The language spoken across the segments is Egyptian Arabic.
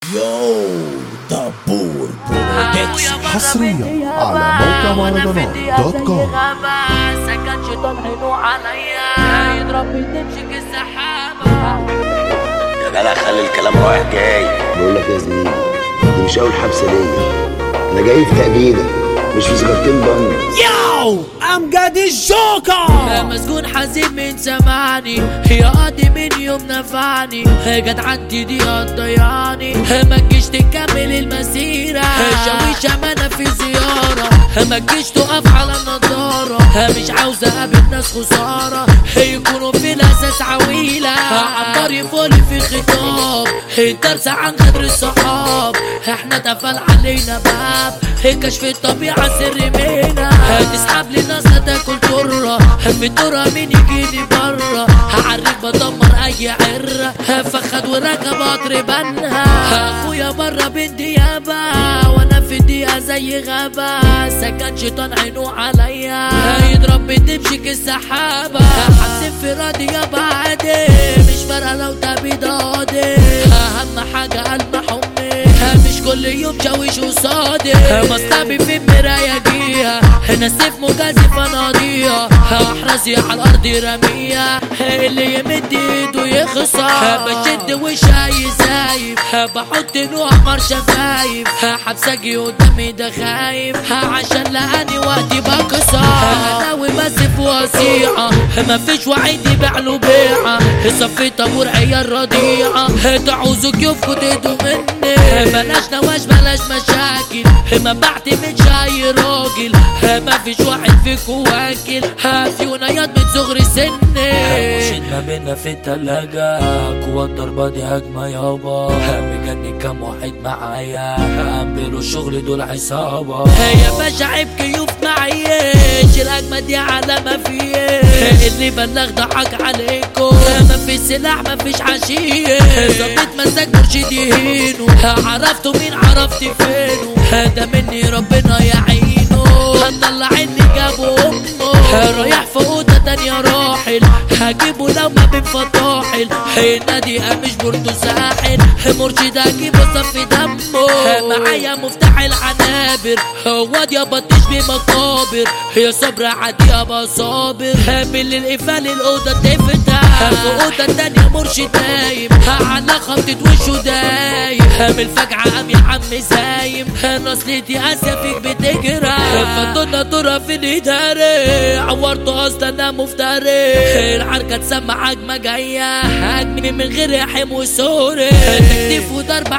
يو دبور برودكشن حصريا على موقع مهرجانات دوت كوم سكن شيطان عينه عليا يضرب تمشي السحابة يا جدع خلي الكلام رايح جاي بقول لك يا زميلي دي مش اول حبسه ليا انا جاي في تأبيدة مش في سكرتين بن يو امجد الجوكر مسجون حزين من زماني يا قاضي من يوم نفعني جت عندي دي هتضيعني ما تجيش تكمل المسيرة شاويشة ما انا في زيارة ما تجيش تقف على النضارة مش عاوز اقابل ناس خسارة يكونوا في الاساس عويلة عمار يفولي في خطاب الدرس عن غدر الصحاب احنا اتقفل علينا باب كشف الطبيعة سر منا تسحب لي ناس هتاكل ترة في الترة مين يجيني برا هعرف بدمر اي عرة فخد وركب قطر بنها اخويا برا بالديابة وانا في الدقيقة زي غابة سكن شيطان عينه عليا يضرب بتمشيك السحابة حبس انفرادي يا بعدي مش فارقة لو تبيد قاضي اهم حاجة قلب حمي مش كل يوم شاويش قصادي مصطبي في المراية جيها هنا سيف مجازف اناضيها احرزي على الارض رميها اللي يمد ايده يخسر بشد وشاي زايب بحط نوع مر شفايف حبسجي قدامي ده خايف عشان لقاني وقتي بكسر ناوي بسف وصيعة مفيش وعيد يبيع له بيعة صفي طابور عيال رضيعة تعوزوا كيوفكوا تهدوا مني بلاش نواش بلاش مشاكل ما بعتمدش اي راجل مفيش واحد فيكوا واكل فيونا ياض من صغر سني مشيت ما بينا في التلاجة قوة الضربة دي هجمة يابا مجنن كام واحد معايا عملوا الشغل دول عصابة يا باشا عيب كيوف معيش الهجمة دي على ما فيش اللي بلغ ضحك عليكم ما في سلاح ما فيش حشيش ظبيت مساك مرشد يهينه عرفتوا مين عرفت فينه ده مني ربنا يعينه هنطلع اللي جابه امه رايح في اوضه تانية راحل هجيبه لو ما بين فطاحل النادي مش بورتو ساحل مرشد هجيبه صفي دمه معايا مفتاح العنابر هو يا بطيش بمقابر يا صبر عادي يا صابر بالليل قفل الاوضه تفتح في اوضه تانية مرشد نايم على خبطة وشه دايم من الفجعة قام يا عم سايم نصلتي اسيا فيك بتجرى فضلنا دورة في الادارة عورته اصلا انا مفتري العركة تسمع هجمة جاية هجمي من غير يحيم وسوري تكتيف وضرب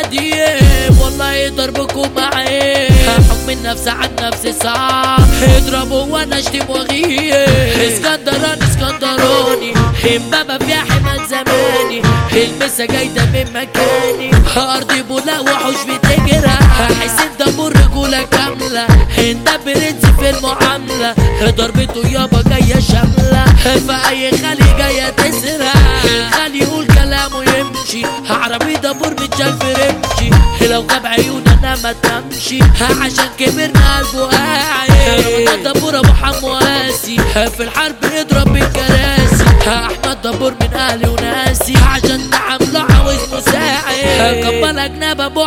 عالتديم والله ضربكم معي حكم النفس عن نفسي صعب اضربوا وانا اشتم واغيب اسكندراني اسكندراني امبابة في حماد زماني المسا جايدة من مكاني ارضي بولا وحوش بتجرى حسين دبور رجولة كاملة انت برنس في المعاملة ضربته يابا جاية شاملة في اي خالي جاية تسرق الخالي يقول كلامه يمشي عربي دبور متشال في رمشي لو غاب عيون انا ما تمشي عشان كبرنا قلبه قاعد رمضان دبور ابو حمواسي في الحرب يضرب بالكراسي احمد دبور من اهلي وناسي عشان تعامله عاوز مساعد قبل اجنب ابو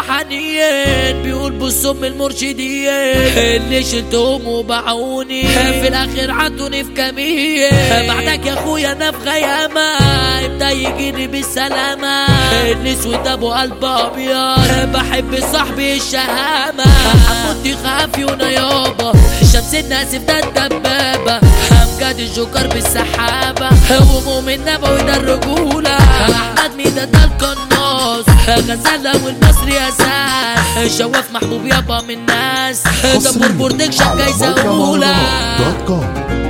حنين بيقول بالسم المرشدين اللي شلتهم وباعوني في الاخر عدوني في كمين بعدك يا اخويا انا في غيامه ابدا يجيني بالسلامه الاسود ابو قلب ابيض بحب صاحبي الشهامه حمود يخاف يونا يابا شمس الناس ده الدبابه امجد الجوكر بالسحابه ومؤمن نبوي ده الرجوله احمد ميدان ده القناص غزاله والمصري اساس شواف محبوب يابا من الناس دبور حصريا بوردكشن على جايزه موقع اولى مهرجانات دوت كوم